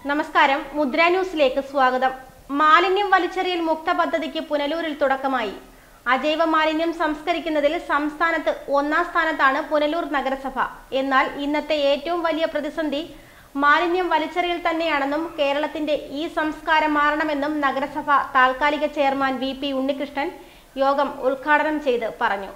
നമസ്കാരം മുദ്ര ന്യൂസിലേക്ക് സ്വാഗതം മാലിന്യം വലിച്ചെറിയൽ മുക്ത പദ്ധതിക്ക് പുനലൂരിൽ തുടക്കമായി അജൈവ മാലിന്യം സംസ്കരിക്കുന്നതിൽ സംസ്ഥാനത്ത് ഒന്നാം സ്ഥാനത്താണ് പുനലൂർ നഗരസഭ എന്നാൽ ഇന്നത്തെ ഏറ്റവും വലിയ പ്രതിസന്ധി മാലിന്യം വലിച്ചെറിയൽ തന്നെയാണെന്നും കേരളത്തിന്റെ ഈ സംസ്കാരം മാറണമെന്നും നഗരസഭ താൽക്കാലിക ചെയർമാൻ വി പി ഉണ്ണികൃഷ്ണൻ യോഗം ഉദ്ഘാടനം ചെയ്ത് പറഞ്ഞു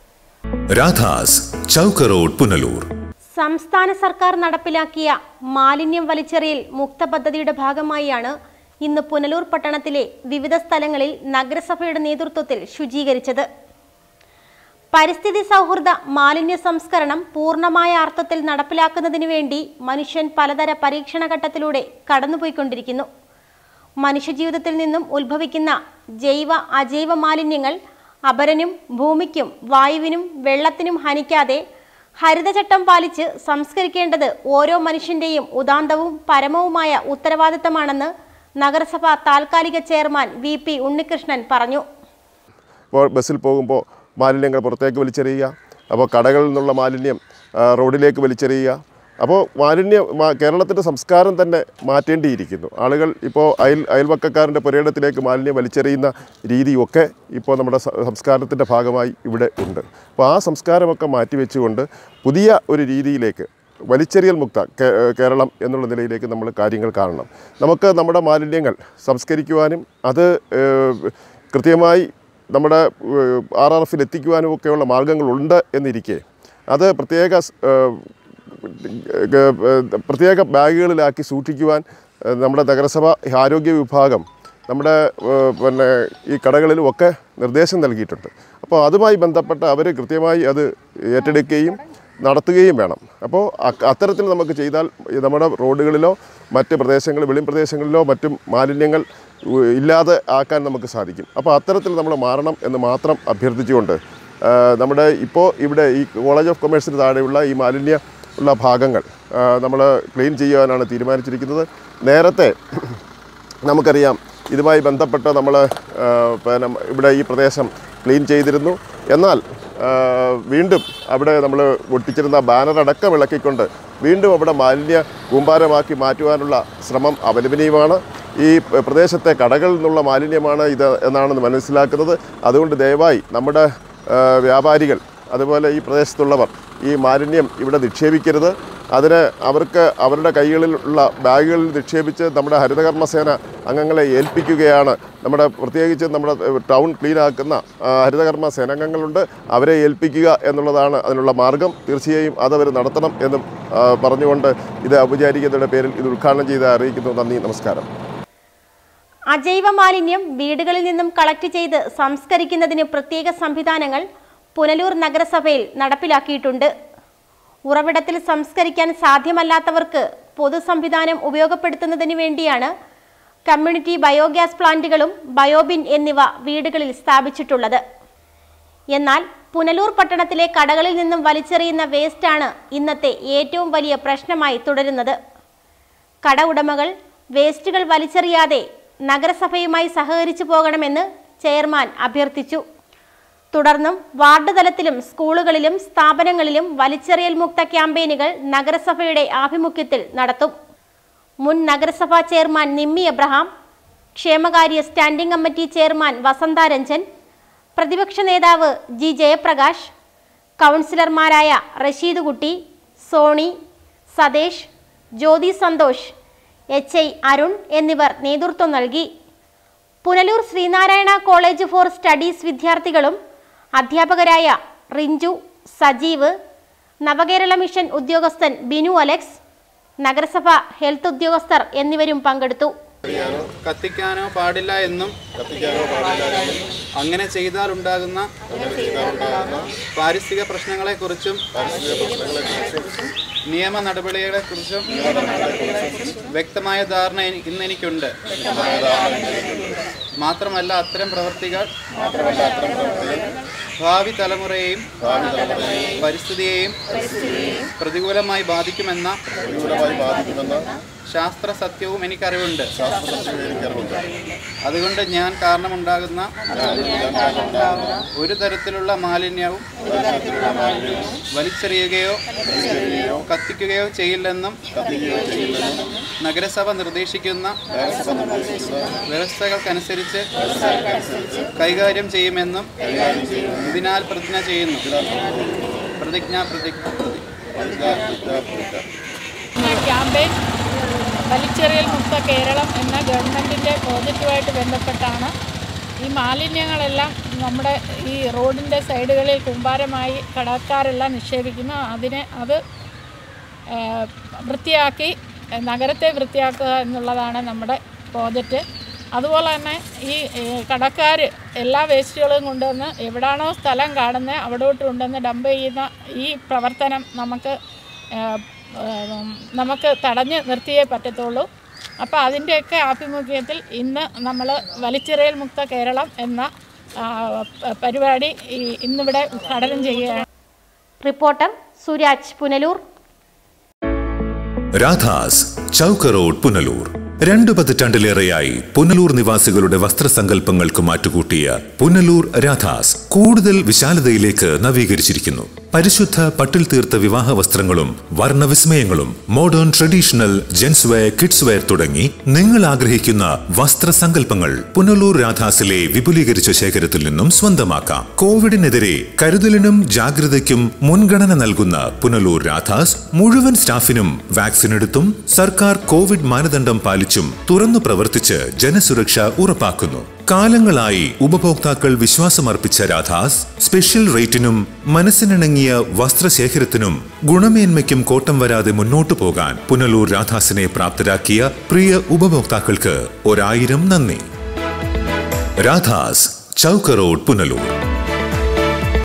രാധാസ് ചൗക്ക് റോഡ് പുനലൂർ സംസ്ഥാന സർക്കാർ നടപ്പിലാക്കിയ മാലിന്യം വലിച്ചെറിയൽ മുക്ത പദ്ധതിയുടെ ഭാഗമായാണ് ഇന്ന് പുനലൂർ പട്ടണത്തിലെ വിവിധ സ്ഥലങ്ങളിൽ നഗരസഭയുടെ നേതൃത്വത്തിൽ ശുചീകരിച്ചത് പരിസ്ഥിതി സൗഹൃദ മാലിന്യ സംസ്കരണം പൂർണ്ണമായ അർത്ഥത്തിൽ നടപ്പിലാക്കുന്നതിനു വേണ്ടി മനുഷ്യൻ പലതര പരീക്ഷണ ഘട്ടത്തിലൂടെ കടന്നുപോയിക്കൊണ്ടിരിക്കുന്നു മനുഷ്യജീവിതത്തിൽ നിന്നും ഉത്ഭവിക്കുന്ന ജൈവ അജൈവ മാലിന്യങ്ങൾ അപരനും ഭൂമിക്കും വായുവിനും വെള്ളത്തിനും ഹനിക്കാതെ ഹരിതചട്ടം പാലിച്ച് സംസ്കരിക്കേണ്ടത് ഓരോ മനുഷ്യന്റെയും ഉദാന്തവും പരമവുമായ ഉത്തരവാദിത്തമാണെന്ന് നഗരസഭ താൽക്കാലിക ചെയർമാൻ വി പി ഉണ്ണികൃഷ്ണൻ പറഞ്ഞു ഇപ്പോൾ ബസ്സിൽ പോകുമ്പോൾ മാലിന്യങ്ങൾ പുറത്തേക്ക് വലിച്ചെറിയുക അപ്പോൾ കടകളിൽ നിന്നുള്ള മാലിന്യം ആ, റോഡിലേക്ക് വലിച്ചെറിയുക അപ്പോൾ മാലിന്യ മാ- കേരളത്തിൻ്റെ സംസ്കാരം തന്നെ മാറ്റേണ്ടിയിരിക്കുന്നു ആളുകൾ ഇപ്പോൾ അയൽ അയൽവക്കക്കാരൻ്റെ പുരയിടത്തിലേക്ക് മാലിന്യം വലിച്ചെറിയുന്ന രീതിയൊക്കെ ഇപ്പോൾ നമ്മുടെ സ- സംസ്കാരത്തിൻ്റെ ഭാഗമായി ഇവിടെ ഉണ്ട് അപ്പോൾ ആ സംസ്കാരമൊക്കെ മാറ്റിവെച്ചുകൊണ്ട് പുതിയ ഒരു രീതിയിലേക്ക് വലിച്ചെറിയൽ മുക്ത കേ- കേരളം എന്നുള്ള നിലയിലേക്ക് നമ്മൾ കാര്യങ്ങൾ കാണണം നമുക്ക് നമ്മുടെ മാലിന്യങ്ങൾ സംസ്കരിക്കുവാനും അത് ഏഹ്, കൃത്യമായി നമ്മുടെ ആർ ആർ എഫിൽ എത്തിക്കുവാനും ഒക്കെയുള്ള മാർഗങ്ങളുണ്ട് എന്നിരിക്കെ അത് പ്രത്യേക സ്- ഏഹ്, ഏഹ്, പ്രത്യേക ബാഗുകളിലാക്കി സൂക്ഷിക്കുവാൻ ഏഹ്, നമ്മുടെ നഗരസഭ ആരോഗ്യ വിഭാഗം നമ്മുടെ ഏഹ്, പിന്നെ ഈ കടകളിലും ഒക്കെ നിർദ്ദേശം നൽകിയിട്ടുണ്ട് അപ്പോൾ അതുമായി ബന്ധപ്പെട്ട് അവർ കൃത്യമായി അത് ഏറ്റെടുക്കുകയും നടത്തുകയും വേണം അപ്പോൾ അ- അത്തരത്തിൽ നമുക്ക് ചെയ്താൽ ഈ നമ്മുടെ റോഡുകളിലോ മറ്റ് പ്രദേശങ്ങളിൽ വെളി പ്രദേശങ്ങളിലോ മറ്റും മാലിന്യങ്ങൾ ഉ- ഇല്ലാതെ ആക്കാൻ നമുക്ക് സാധിക്കും അപ്പോൾ അത്തരത്തിൽ നമ്മൾ മാറണം എന്ന് മാത്രം അഭ്യർത്ഥിച്ചുകൊണ്ട് ആ, നമ്മുടെ ഇപ്പോൾ ഇവിടെ ഈ കോളേജ് ഓഫ് കൊമേഴ്സിന് താഴെയുള്ള ഈ മാലിന്യ ഉള്ള ഭാഗങ്ങൾ നമ്മൾ ക്ലീൻ ചെയ്യാനാണ് തീരുമാനിച്ചിരിക്കുന്നത് നേരത്തെ നമുക്കറിയാം ഇതുമായി ബന്ധപ്പെട്ട് നമ്മൾ പിന്നെ ഇവിടെ ഈ പ്രദേശം ക്ലീൻ ചെയ്തിരുന്നു എന്നാൽ ആ, വീണ്ടും അവിടെ നമ്മൾ ഒട്ടിച്ചിരുന്ന ബാനർ അടക്കം ഇളക്കിക്കൊണ്ട് വീണ്ടും അവിടെ മാലിന്യ കൂമ്പാരമാക്കി മാറ്റുവാനുള്ള ശ്രമം അപലപനീയമാണ് ഈ പ- പ്രദേശത്തെ കടകളിൽ നിന്നുള്ള മാലിന്യമാണ് ഇത് എന്നാണ് മനസ്സിലാക്കുന്നത് അതുകൊണ്ട് ദയവായി നമ്മുടെ ആ, വ്യാപാരികൾ അതുപോലെ ഈ പ്രദേശത്തുള്ളവർ ഈ മാലിന്യം ഇവിടെ നിക്ഷേപിക്കരുത് അതിന് അവർക്ക് അവരുടെ കൈകളിലുള്ള ബാഗുകളിൽ നിക്ഷേപിച്ച് നമ്മുടെ ഹരിതകർമ്മസേന അംഗങ്ങളെ ഏൽപ്പിക്കുകയാണ് നമ്മുടെ പ്രത്യേകിച്ച് നമ്മുടെ ടൗൺ ക്ലീൻ ആക്കുന്ന ആ, ഹരിതകർമ്മ സേനാംഗങ്ങളുണ്ട് അവരെ ഏൽപ്പിക്കുക എന്നുള്ളതാണ് അതിനുള്ള മാർഗം തീർച്ചയായും അതവർ നടത്തണം എന്ന് ആ, പറഞ്ഞുകൊണ്ട് ഇത് ഔപചാരികതയുടെ പേരിൽ ഇത് ഉദ്ഘാടനം ചെയ്ത് അറിയിക്കുന്നു നന്ദി നമസ്കാരം അജൈവ മാലിന്യം വീടുകളിൽ നിന്നും കളക്ട് ചെയ്ത് സംസ്കരിക്കുന്നതിന് പ്രത്യേക സംവിധാനങ്ങൾ പുനലൂർ നഗരസഭയിൽ നടപ്പിലാക്കിയിട്ടുണ്ട് ഉറവിടത്തിൽ സംസ്കരിക്കാൻ സാധ്യമല്ലാത്തവർക്ക് പൊതു സംവിധാനം ഉപയോഗപ്പെടുത്തുന്നതിന് വേണ്ടിയാണ് കമ്മ്യൂണിറ്റി ബയോഗ്യാസ് പ്ലാന്റുകളും ബയോബിൻ എന്നിവ വീടുകളിൽ സ്ഥാപിച്ചിട്ടുള്ളത് എന്നാൽ പുനലൂർ പട്ടണത്തിലെ കടകളിൽ നിന്നും വലിച്ചെറിയുന്ന വേസ്റ്റാണ് ഇന്നത്തെ ഏറ്റവും വലിയ പ്രശ്നമായി തുടരുന്നത് കട ഉടമകൾ വേസ്റ്റുകൾ വലിച്ചെറിയാതെ നഗരസഭയുമായി സഹകരിച്ചു പോകണമെന്ന് ചെയർമാൻ അഭ്യർത്ഥിച്ചു തുടർന്നും വാർഡ് തലത്തിലും സ്കൂളുകളിലും സ്ഥാപനങ്ങളിലും വലിച്ചെറിയൽ മുക്ത ക്യാമ്പയിനുകൾ നഗരസഭയുടെ ആഭിമുഖ്യത്തിൽ നടത്തും മുൻ നഗരസഭാ ചെയർമാൻ നിമ്മി എബ്രഹാം ക്ഷേമകാര്യ standing committee chairman Vasantha Ranjan പ്രതിപക്ഷ നേതാവ് ജി ജയപ്രകാശ് കൗൺസിലർമാരായ റഷീദ് കുട്ടി സോണി സതേഷ് ജ്യോതി സന്തോഷ് എച്ച് ഐ അരുൺ എന്നിവർ നേതൃത്വം നൽകി Punalur Sreenarayana college for studies വിദ്യാർത്ഥികളും അധ്യാപകരായ റിഞ്ചു സജീവ് നവകേരള മിഷൻ ഉദ്യോഗസ്ഥൻ ബിനു അലക്സ് നഗരസഭ ഹെൽത്ത് ഉദ്യോഗസ്ഥർ എന്നിവരും പങ്കെടുത്തു കത്തിക്കാനോ പാടില്ല എന്നും അങ്ങനെ ചെയ്താൽ ഉണ്ടാകുന്ന പാരിസ്ഥിതിക പ്രശ്നങ്ങളെക്കുറിച്ചും നിയമ നടപടികളെക്കുറിച്ചും വ്യക്തമായ ധാരണ എനി- ഇന്ന് എനിക്കുണ്ട് മാത്രമല്ല അത്തരം പ്രവൃത്തികൾ ഭാവി തലമുറയെയും പരിസ്ഥിതിയെയും പ്രതികൂലമായി ബാധിക്കുമെന്ന ശാസ്ത്ര സത്യവും എനിക്കറിവുണ്ട് അതുകൊണ്ട് ഞാൻ കാരണമുണ്ടാകുന്ന ഒരു തരത്തിലുള്ള മാലിന്യവും വലിച്ചെറിയുകയോ കത്തിക്കുകയോ ചെയ്യില്ലെന്നും നഗരസഭ നിർദ്ദേശിക്കുന്ന വ്യവസ്ഥകൾക്കനുസരിച്ച് കൈകാര്യം ചെയ്യുമെന്നും ഇതിനാൽ പ്രതിജ്ഞ ചെയ്യുന്നു പ്രതിജ്ഞ പ്രതിജ്ഞ ഈ ക്യാമ്പയിൻ വലിച്ചെറിയൽ മുക്ത കേരളം എന്ന ഗവൺമെൻറ്റിൻ്റെ പ്രോജക്റ്റുമായിട്ട് ബന്ധപ്പെട്ടാണ് ഈ മാലിന്യങ്ങളെല്ലാം നമ്മുടെ ഈ റോഡിൻ്റെ സൈഡുകളിൽ കൂമ്പാരമായി കടക്കാരെല്ലാം നിക്ഷേപിക്കുന്നു അതിനെ അത് ആ, വൃത്തിയാക്കി നഗരത്തെ വൃത്തിയാക്കുക എന്നുള്ളതാണ് നമ്മുടെ പ്രോജക്റ്റ് അതുപോലെ തന്നെ ഈ കടക്കാർ എല്ലാ വേസ്റ്റുകളും കൊണ്ടുവന്ന് എവിടാണോ സ്ഥലം കാണുന്നത് അവിടോട്ട് കൊണ്ടുവന്ന് ഡംപ് ചെയ്യുന്ന ഈ പ്രവർത്തനം നമുക്ക് ആ, ഉം, നമുക്ക് തടഞ്ഞ് നിർത്തിയേ പറ്റത്തുള്ളൂ അപ്പോൾ അതിൻ്റെയൊക്കെ ആഭിമുഖ്യത്തിൽ ഇന്ന് നമ്മൾ വലിച്ചെറിയൽ മുക്ത കേരളം എന്ന ആ, പ- പരിപാടി ഈ ഇന്നിവിടെ ഉദ്ഘാടനം ചെയ്യുകയാണ് റിപ്പോർട്ടർ സുരാജ് പുനലൂർ രാധാസ് ചൗക്ക് റോഡ് പുനലൂർ രണ്ടു പതിറ്റാണ്ടിലേറെയായി പുനലൂർ നിവാസികളുടെ വസ്ത്രസങ്കല്പങ്ങൾക്ക് മാറ്റുകൂട്ടിയ പുനലൂർ രാധാസ് കൂടുതൽ വിശാലതയിലേക്ക് നവീകരിച്ചിരിക്കുന്നു പരിശുദ്ധ പട്ടിൽ തീർത്ത വിവാഹ വസ്ത്രങ്ങളും വർണ്ണവിസ്മയങ്ങളും modern traditional gents wear kids wear തുടങ്ങി നിങ്ങൾ ആഗ്രഹിക്കുന്ന വസ്ത്രസങ്കല്പങ്ങൾ പുനലൂർ രാധാസിലെ വിപുലീകരിച്ച ശേഖരത്തിൽ നിന്നും സ്വന്തമാക്കാം കോവിഡിനെതിരെ കരുതലിനും ജാഗ്രതയ്ക്കും മുൻഗണന നൽകുന്ന പുനലൂർ രാധാസ് മുഴുവൻ സ്റ്റാഫിനും വാക്സിൻ എടുത്തും സർക്കാർ കോവിഡ് മാനദണ്ഡം പാലിച്ചും തുറന്നു പ്രവർത്തിച്ച് ജനസുരക്ഷ ഉറപ്പാക്കുന്നു കാലങ്ങളായി ഉപഭോക്താക്കൾ വിശ്വാസമർപ്പിച്ച രാധാസ് സ്പെഷ്യൽ റേറ്റിനും മനസ്സിനിണങ്ങിയ വസ്ത്രശേഖരത്തിനും ഗുണമേന്മയ്ക്കും കോട്ടം വരാതെ മുന്നോട്ടു പോകാൻ പുനലൂർ രാധാസിനെ പ്രാപ്തരാക്കിയ പ്രിയ ഉപഭോക്താക്കൾക്ക് ഒരായിരം നന്ദി രാധാസ് ചൗക്ക് റോഡ് പുനലൂർ